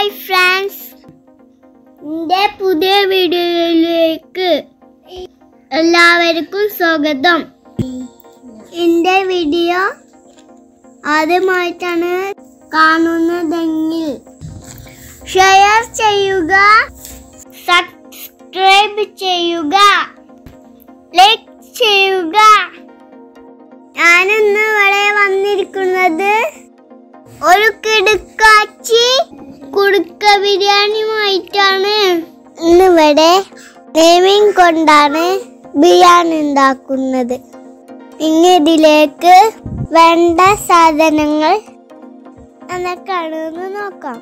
hi friends എൻ്റെ പുതിയ വീഡിയോയിലേക്ക് എല്ലാവർക്കും സ്വാഗതം എൻ്റെ വീഡിയോ ആദ്യമായിട്ടാണ് കാണുന്നതെങ്കിൽ ഷെയർ ചെയ്യുക സബ്സ്ക്രൈബ് ചെയ്യുക ലൈക്ക് ചെയ്യുക ഞാനിന്ന് ഇവിടെ വന്നിരിക്കുന്നത് ഒരു കിടുക്കാച്ചി കുടുക്ക ബിരിയാണിയുമായിട്ടാണ് ഇന്നിവിടെ നെയ്മീൻ കൊണ്ടാണ് ബിരിയാണി ഉണ്ടാക്കുന്നത് പിന്നെ ഇതിലേക്ക് വേണ്ട സാധനങ്ങൾ എന്നൊക്കെയാണെന്ന് നോക്കാം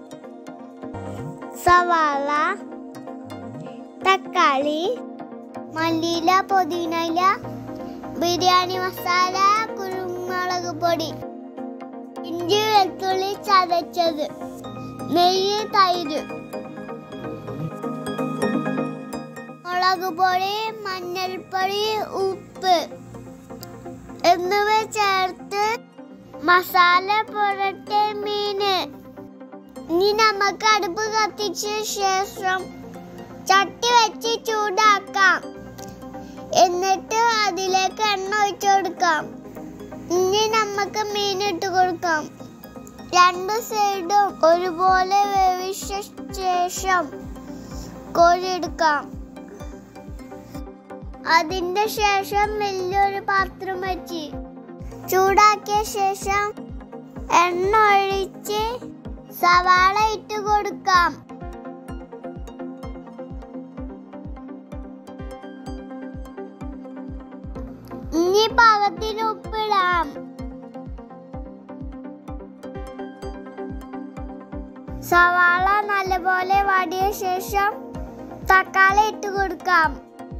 സവാള തക്കാളി മല്ലിയില പുതിനയില ബിരിയാണി മസാല കുരുമുളക് പൊടി ഇഞ്ചി വെളുത്തുള്ളി ചതച്ചത് നെയ്യ് തൈര് മുളക് പൊടി മഞ്ഞൾപ്പൊടി ഉപ്പ് എന്നിവ ചേർത്ത് മസാല പുരട്ടെ മീന് ഇനി നമുക്ക് അടുപ്പ് കത്തിച്ച ശേഷം ചട്ടി വെച്ച് ചൂടാക്കാം എന്നിട്ട് അതിലേക്ക് എണ്ണ ഒഴിച്ചു കൊടുക്കാം ഇനി നമുക്ക് മീൻ ഇട്ട് കൊടുക്കാം രണ്ട് സൈഡും ഒരുപോലെ വേവിച്ച ശേഷം കോഴി എടുക്കാം അതിന്റെ ശേഷം വലിയൊരു പാത്രം വെച്ച് ചൂടാക്കിയ ശേഷം എണ്ണ ഒഴിച്ച് സവാള ഇട്ട് കൊടുക്കാം ഇനി പാകത്തിന് ഉപ്പിടാം സവാള നല്ലപോലെ വാടിയ ശേഷം തക്കാളി ഇട്ട് കൊടുക്കാം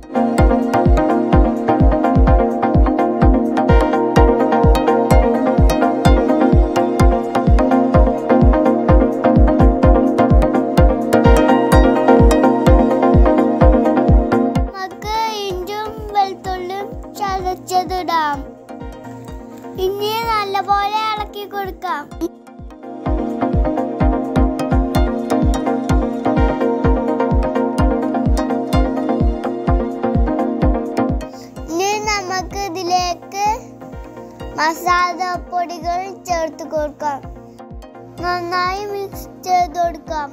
നമുക്ക് ഇഞ്ചും വെളുത്തുള്ളിയും ചതച്ചതിടാം ഇനി നല്ലപോലെ ഇളക്കി കൊടുക്കാം ഇനി നമുക്ക് ഇതിലേക്ക് മസാല പൊടികൾ ചേർത്ത് കൊടുക്കാം നന്നായി മിക്സ് ചെയ്ത് കൊടുക്കാം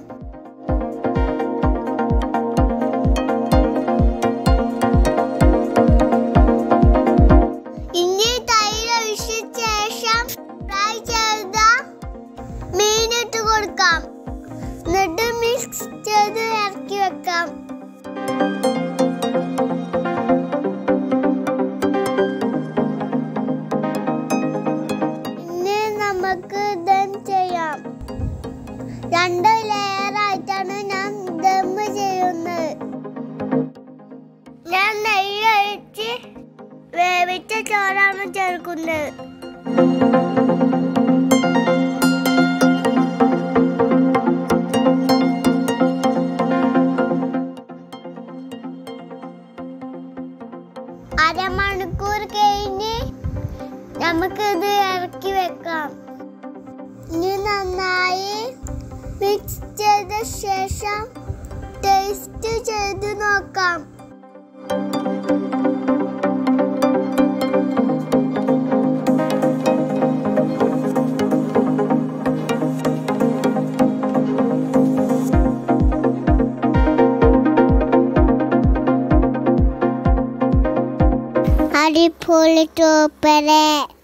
ഇനി തൈര് ഒഴിച്ച ശേഷം ഫ്രൈ ചെയ്ത മീനിട്ട് കൊടുക്കാം എന്നിട്ട് മിക്സ് ചെയ്ത് ഇറക്കി വെക്കാം ഇനി നമുക്ക് ദം ചെയ്യാം രണ്ട് ലെയർ ആയിട്ടാണ് ഞാൻ ദം ചെയ്യുന്നത് ഞാൻ നെയ്യ് ഒഴിച്ച് വേവിച്ച ചോറാണ് ചേർക്കുന്നത് അരമണിക്കൂർ കഴിഞ്ഞ് നമുക്കിത് ഇറക്കി വെക്കാം ഇനി നന്നായി മിക്സ് ചെയ്ത ശേഷം ടേസ്റ്റ് ചെയ്ത് നോക്കാം അടിപൊളി ടോപ്പരെ